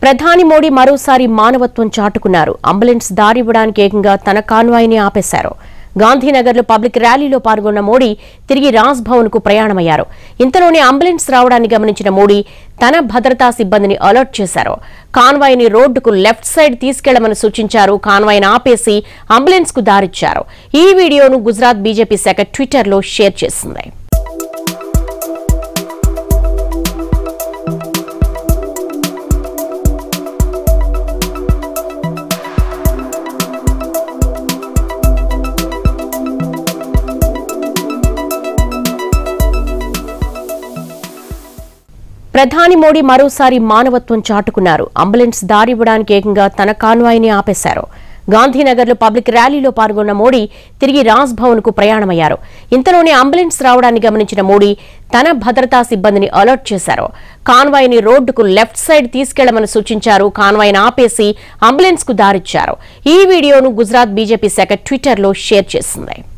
ప్రధాని మోడీ మరోసారి మానవత్వం చాటుకున్నారు అంబులెన్స్ దారివ్వడానికి ఏకంగా తన కాన్వాయ్ని ఆపేశారు గాంధీనగర్లో పబ్లిక్ ర్యాలీలో పాల్గొన్న మోడీ తిరిగి రాజ్ భవన్ కు ప్రయాణమయ్యారు ఇంతలోనే అంబులెన్స్ రావడాన్ని గమనించిన మోడీ తన భద్రతా సిబ్బందిని అలర్ట్ చేశారు కాన్వాయ్ని రోడ్డుకు లెఫ్ట్ సైడ్ తీసుకెళ్లమని సూచించారు కాన్వాయ్ని ఆపేసి అంబులెన్స్ కు దారిచ్చారు ఈ వీడియోను గుజరాత్ బీజేపీ శాఖ ట్విట్టర్లో షేర్ చేసింది ప్రధాని మోడీ మరోసారి మానవత్వం చాటుకున్నారు అంబులెన్స్ దారివ్వడానికి ఏకంగా తన కాన్వాయ్ని ఆపేశారు గాంధీనగర్లో పబ్లిక్ ర్యాలీలో పాల్గొన్న మోడీ తిరిగి రాజ్ భవన్ కు ప్రయాణమయ్యారు ఇంతలోనే అంబులెన్స్ రావడాన్ని గమనించిన మోడీ తన భద్రతా సిబ్బందిని అలర్ట్ చేశారు కాన్వాయ్ని రోడ్డుకు లెఫ్ట్ సైడ్ తీసుకెళ్లమని సూచించారు కాన్వాయ్ని ఆపేసి అంబులెన్స్ కు దారిచ్చారు ఈ వీడియోను గుజరాత్ బీజేపీ శాఖ ట్విట్టర్లో షేర్ చేసింది